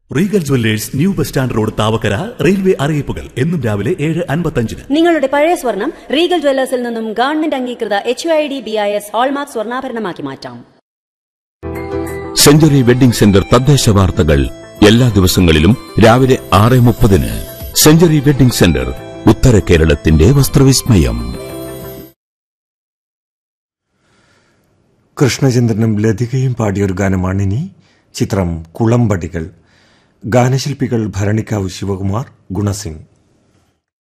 Regal jewellers new bus stand road Thavakkara railway അറിയിപ്പുകൾ എന്നും രാവിലെ ഏഴ് അൻപത്തഞ്ചിന് നിങ്ങളുടെ പഴയ സ്വർണം റീഗൽ ജ്വല്ലേഴ്സിൽ നിന്നും ഗവൺമെന്റ് അംഗീകൃത H I D B I S hallmark സ്വർണ്ണാഭരണമാക്കി മാറ്റാം സെഞ്ചുറി വെഡിംഗ് സെന്റർ തദ്ദേശ വാർത്തകൾ എല്ലാ ദിവസങ്ങളിലും രാവിലെ ആറ് മുപ്പതിന് സെഞ്ചുറി വെഡിംഗ് സെന്റർ ഉത്തര കേരളത്തിന്റെ വസ്ത്രവിസ്മയം കൃഷ്ണചന്ദ്രനും ലതികയും പാടിയൊരു ഗാനമാണിനി ചിത്രം കുളമ്പടികൾ ഗാനശില്പികൾ ഭരണിക്കാവ് ശിവകുമാർ ഗുണസിംഗ്